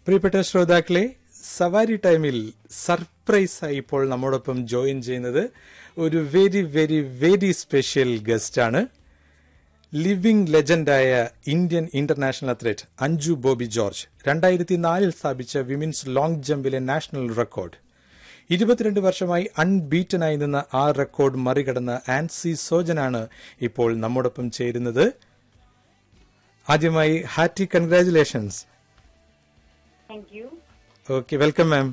പ്രിയപ്പെട്ട ശ്രോതാക്കളെ സവാരി ടൈമിൽ സർപ്രൈസായി ഇപ്പോൾ നമ്മോടൊപ്പം ജോയിൻ ചെയ്യുന്നത് ഒരു വെരി വെരി വെരി സ്പെഷ്യൽ ഗസ്റ്റാണ് ലിവിംഗ് ലെജൻഡായ Indian international athlete Anju Bobby George രണ്ടായിരത്തി നാലിൽ സ്ഥാപിച്ച വിമൻസ് ലോങ് ജമ്പിലെ നാഷണൽ റെക്കോർഡ് ഇരുപത്തിരണ്ട് വർഷമായി അൺബീറ്റനായി നിന്ന ആ റെക്കോർഡ് മറികടന്ന ആൻസി സോജനാണ് ഇപ്പോൾ നമ്മോടൊപ്പം ചേരുന്നത് ആദ്യമായി hearty congratulations thank you okay welcome ma'am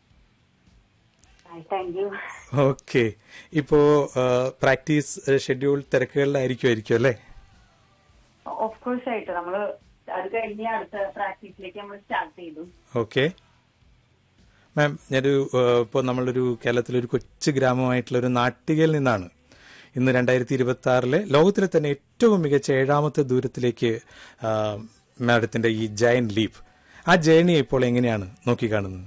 thank you okay ഇപ്പോ പ്രാക്ടീസ് ഷെഡ്യൂൾ തിരക്കുകളിലായിരിക്കുമായിരിക്കും അല്ലേ ഓഫ് കോഴ്സ് ആയിട്ട് നമ്മള് അത് കഴിഞ്ഞ് അടുത്ത പ്രാക്ടീസിലേക്ക് നമ്മൾ സ്റ്റാർട്ട് ചെയ്തു ഓക്കെ മാം ഞാനൊരു ഇപ്പോൾ നമ്മളൊരു കേരളത്തിലൊരു കൊച്ചു ഗ്രാമമായിട്ടുള്ള ഒരു നാട്ടികയിൽ നിന്നാണ് ഇന്ന് രണ്ടായിരത്തി ഇരുപത്തി ആറിലെ ലോകത്തിലെ തന്നെ ഏറ്റവും മികച്ച ഏഴാമത്തെ ദൂരത്തിലേക്ക് ആ, മാഡത്തിന്റെ ഈ ജയൻ ലീപ്പ് ആ ജേണി ഇപ്പോൾ എങ്ങനെയാണ് നോക്കിക്കാണുന്നത്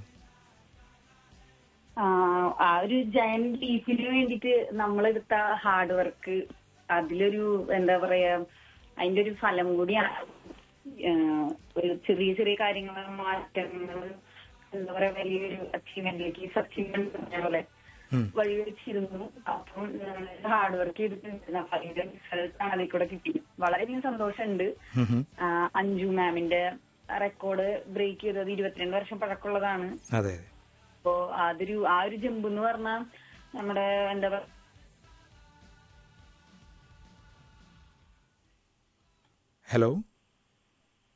ആഹ് ആ ഒരു ജയൻ ലീഫിന് വേണ്ടിയിട്ട് നമ്മളെടുത്ത ഹാർഡ് വർക്ക് അതിലൊരു എന്താ പറയാ അതിന്റെ ഒരു ഫലം കൂടിയാണ് ആഹ് ഒരു ചെറിയ ചെറിയ കാര്യങ്ങൾ മാറ്റങ്ങൾ എന്താ പറയാ വലിയൊരു അച്ചീവ്മെന്റിലേക്ക് അച്ചീവ്മെന്റ് പറഞ്ഞ പോലെ വഴിവെച്ചിരുന്നു അപ്പം ഹാർഡ് വർക്ക് ചെയ്തിട്ടുണ്ട് അപ്പൊ അതിന്റെ റിസൾട്ട് ആണ് അതിൽ കൂടെ കിട്ടി വളരെയധികം സന്തോഷമുണ്ട് ആഹ് അഞ്ജു മാമിന്റെ റെക്കോർഡ് ബ്രേക്ക് ചെയ്തത് ഇരുപത്തിരണ്ട് വർഷം പഴക്കമുള്ളതാണ് അതെ അതെ അപ്പോ അതൊരു ആ ഒരു ജമ്പ് എന്ന് പറഞ്ഞാൽ നമ്മുടെ എന്താ പറയാ ഹലോ